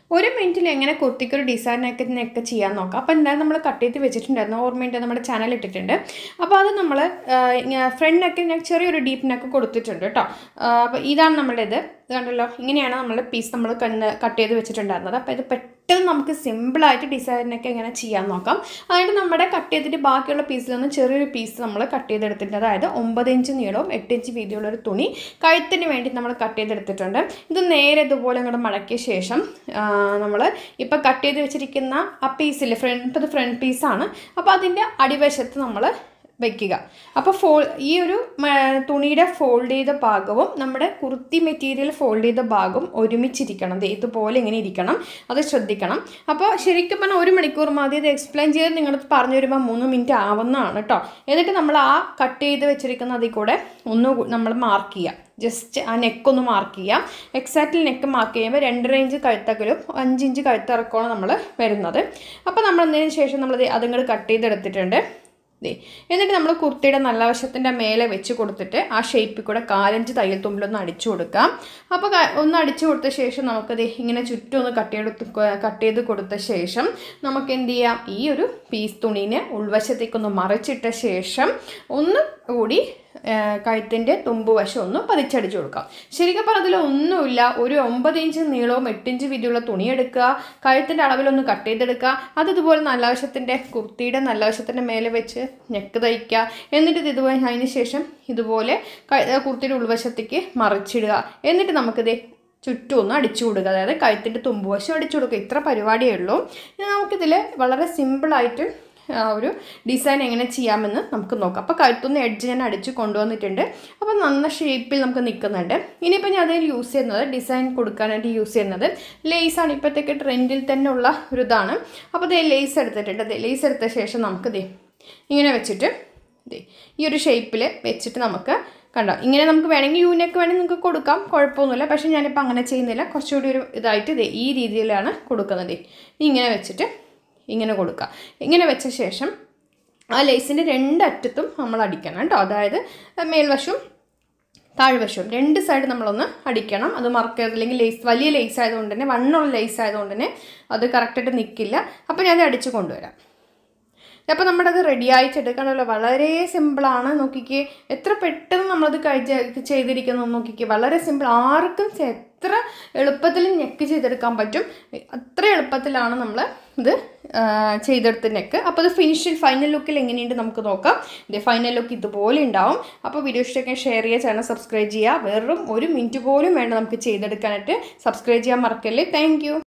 ഒരു മിനിറ്റിൽ എങ്ങനെ കുർത്തിക്കൊരു ഡിസൈനൊക്കെ ഒക്കെ ചെയ്യാൻ നോക്കാം അപ്പോൾ എന്തായാലും നമ്മൾ കട്ട് ചെയ്ത് വെച്ചിട്ടുണ്ടായിരുന്നു ഓർമ്മയുണ്ട് നമ്മുടെ ചാനൽ ഇട്ടിട്ടുണ്ട് അപ്പോൾ അത് നമ്മൾ ഫ്രണ്ട് നെക്ക് ഞാൻ ചെറിയൊരു ഡീപ്പ് നെക്ക് കൊടുത്തിട്ടുണ്ട് കേട്ടോ അപ്പോൾ ഇതാണ് നമ്മുടേത് ഇത് കണ്ടല്ലോ ഇങ്ങനെയാണ് നമ്മൾ പീസ് നമ്മൾ കട്ട് ചെയ്ത് വെച്ചിട്ടുണ്ടായിരുന്നത് അപ്പോൾ ഇത് പെട്ടെന്ന് നമുക്ക് സിമ്പിളായിട്ട് ഡിസൈനൊക്കെ എങ്ങനെ ചെയ്യാൻ നോക്കാം അതായത് നമ്മുടെ കട്ട് ചെയ്തിട്ട് ബാക്കിയുള്ള പീസിൽ നിന്ന് ചെറിയൊരു പീസ് നമ്മൾ കട്ട് ചെയ്തെടുത്തിട്ടുണ്ട് അതായത് ഒമ്പത് ഇഞ്ച് നീളവും എട്ട് ഇഞ്ച് വീതിയുള്ള ഒരു തുണി കഴുത്തിന് വേണ്ടി നമ്മൾ കട്ട് ചെയ്തെടുത്തിട്ടുണ്ട് ഇത് നേരെ ഇതുപോലെ അങ്ങോട്ട് മടക്കിയ ശേഷം നമ്മൾ ഇപ്പോൾ കട്ട് ചെയ്ത് വെച്ചിരിക്കുന്ന ആ പീസിൽ ഫ്രണ്ട് ഇപ്പോൾ ഇത് ഫ്രണ്ട് പീസാണ് അപ്പോൾ അതിൻ്റെ അടിവശത്ത് നമ്മൾ വയ്ക്കുക അപ്പോൾ ഫോ ഈ ഒരു മ- തുണിയുടെ ഫോൾഡ് ചെയ്ത ഭാഗവും നമ്മുടെ കുർത്തി മെറ്റീരിയൽ ഫോൾഡ് ചെയ്ത ഭാഗവും ഒരുമിച്ചിരിക്കണം ദേ ഇതുപോലെ ഇങ്ങനെ ഇരിക്കണം അത് ശ്രദ്ധിക്കണം അപ്പോൾ ശരിക്കും പറഞ്ഞാൽ ഒരു മണിക്കൂർ മതി ഇത് എക്സ്പ്ലെയിൻ ചെയ്ത് നിങ്ങളത് പറഞ്ഞു വരുമ്പോൾ മൂന്ന് മിനിറ്റ് ആവുന്നതാണ് കേട്ടോ എന്നിട്ട് നമ്മൾ ആ കട്ട് ചെയ്ത് വെച്ചിരിക്കുന്ന അതിൽ കൂടെ ഒന്ന് നമ്മൾ മാർക്ക് ചെയ്യുക ജസ്റ്റ് ആ നെക്കൊന്ന് മാർക്ക് ചെയ്യാം എക്സാക്റ്റ്ലി നെക്ക് മാർക്ക് ചെയ്യുമ്പോൾ രണ്ടര ഇഞ്ച് കഴുത്തകലും അഞ്ച് ഇഞ്ച് കഴുത്തിറക്കമാണ് നമ്മൾ വരുന്നത് അപ്പോൾ നമ്മൾ അതിന് ശേഷം നമ്മൾ അതുങ്ങൾ കട്ട് ചെയ്തെടുത്തിട്ടുണ്ട് ദേ എന്നിട്ട് നമ്മൾ കുർത്തിയുടെ നല്ല വശത്തിൻ്റെ മേലെ വെച്ച് കൊടുത്തിട്ട് ആ ഷേപ്പിൽ കൂടെ കാലഞ്ച് തയ്യൽ തുമ്പിലൊന്ന് അടിച്ചു കൊടുക്കാം അപ്പോൾ ക- ഒന്ന് അടിച്ചു കൊടുത്ത ശേഷം നമുക്കത് ഇങ്ങനെ ചുറ്റും ഒന്ന് കട്ട് ചെയ്ത് കട്ട് ചെയ്ത് കൊടുത്ത ശേഷം നമുക്ക് എന്ത് ചെയ്യാം ഈ ഒരു പീസ് തുണീനെ ഉൾവശത്തേക്കൊന്ന് മറിച്ചിട്ട ശേഷം ഒന്ന് കൂടി കഴുത്തിൻ്റെ തുമ്പുവശം ഒന്ന് പതിച്ചടിച്ചു കൊടുക്കാം ശരിക്കും പറഞ്ഞാൽ അതിലൊന്നുമില്ല ഒരു ഒമ്പത് ഇഞ്ച് നീളവും എട്ട് ഇഞ്ച് വീതിയുള്ള തുണി എടുക്കുക കഴുത്തിൻ്റെ അളവിലൊന്ന് കട്ട് ചെയ്തെടുക്കുക അത് ഇതുപോലെ നല്ല വശത്തിൻ്റെ കുർത്തിയുടെ നല്ല വശത്തിൻ്റെ മേലെ വെച്ച് നെക്ക് തയ്ക്കുക എന്നിട്ട് ഇത് ഇതുപോലെ അതിന് ശേഷം ഇതുപോലെ ക- കുർത്തിയുടെ ഉൾവശത്തേക്ക് മറിച്ചിടുക എന്നിട്ട് നമുക്കിത് ചുറ്റും ഒന്ന് അടിച്ചു കൊടുക്കുക അതായത് കഴുത്തിൻ്റെ തുമ്പുവശം അടിച്ചു കൊടുക്കുക ഇത്ര പരിപാടിയേ ഉള്ളൂ ഇനി നമുക്കിതിൽ വളരെ സിമ്പിളായിട്ട് ആ ഒരു ഡിസൈൻ എങ്ങനെ ചെയ്യാമെന്ന് നമുക്ക് നോക്കാം അപ്പോൾ കഴുത്തുനിന്ന് എഡ്ജ് ഞാൻ അടിച്ച് കൊണ്ടുവന്നിട്ടുണ്ട് അപ്പോൾ നന്ന ഷേപ്പിൽ നമുക്ക് നിൽക്കുന്നുണ്ട് ഇനിയിപ്പോൾ ഞാൻ അതിൽ യൂസ് ചെയ്യുന്നത് ഡിസൈൻ കൊടുക്കാനായിട്ട് യൂസ് ചെയ്യുന്നത് ലേസാണ് ഇപ്പോഴത്തേക്ക് ട്രെൻഡിൽ തന്നെ ഉള്ള ഒരു ഇതാണ് അപ്പോൾ ദേ ലേസ് എടുത്തിട്ടുണ്ട് ദേ ലേസ് എടുത്ത ശേഷം നമുക്ക് ദേ ഇങ്ങനെ വെച്ചിട്ട് ദേ ഈ ഒരു ഷേപ്പിൽ വെച്ചിട്ട് നമുക്ക് കണ്ടോ ഇങ്ങനെ നമുക്ക് വേണമെങ്കിൽ യൂനൊക്കെ വേണമെങ്കിൽ നിങ്ങൾക്ക് കൊടുക്കാം കുഴപ്പമൊന്നുമില്ല പക്ഷേ ഞാനിപ്പോൾ അങ്ങനെ ചെയ്യുന്നില്ല കുറച്ചുകൂടി ഒരു ഇതായിട്ട് ദേ ഈ രീതിയിലാണ് കൊടുക്കുന്നത് ദേ ഇങ്ങനെ വെച്ചിട്ട് ഇങ്ങനെ കൊടുക്കുക ഇങ്ങനെ വെച്ച ശേഷം ആ ലേസിൻ്റെ രണ്ടറ്റത്തും നമ്മൾ അടിക്കണം കേട്ടോ അതായത് മേൽവശവും താഴ്വശവും രണ്ട് സൈഡ് നമ്മളൊന്ന് അടിക്കണം അത് മറക്കരുത് അല്ലെങ്കിൽ ലേസ് വലിയ ലേസ് ആയതുകൊണ്ട് തന്നെ വണ്ണുള്ള ലേസ് ആയതുകൊണ്ട് തന്നെ അത് കറക്റ്റായിട്ട് നിൽക്കില്ല അപ്പോൾ ഞാൻ അടിച്ച് കൊണ്ടുവരാം അപ്പോൾ നമ്മുടെ അത് റെഡി ആയിട്ട് എടുക്കണമല്ലോ വളരെ സിമ്പിളാണ് നോക്കിക്കേ എത്ര പെട്ടെന്ന് നമ്മളത് കഴിച്ച് ചെയ്തിരിക്കുന്നു നോക്കിക്കേ വളരെ സിമ്പിൾ ആർക്കും ചെ- എത്ര എളുപ്പത്തിൽ നെക്ക് ചെയ്തെടുക്കാൻ പറ്റും അത്ര എളുപ്പത്തിലാണ് നമ്മൾ ഇത് ആ, ചെയ്തെടുത്ത നെക്ക് അപ്പോൾ ഇത് ഫിനിഷിൽ ഫൈനൽ ലുക്കിൽ എങ്ങനെയുണ്ട് നമുക്ക് നോക്കാം ഇത് ഫൈനൽ ലുക്ക് ഇതുപോലെ ഉണ്ടാവും അപ്പോൾ വീഡിയോ ഇഷ്ടമൊക്കെ ഷെയർ ചെയ്യുക ചാനൽ സബ്സ്ക്രൈബ് ചെയ്യുക വെറും ഒരു മിനിറ്റ് പോലും വേണ്ട നമുക്ക് ചെയ്തെടുക്കാനായിട്ട് സബ്സ്ക്രൈബ് ചെയ്യാൻ മറക്കല്ലേ താങ്ക്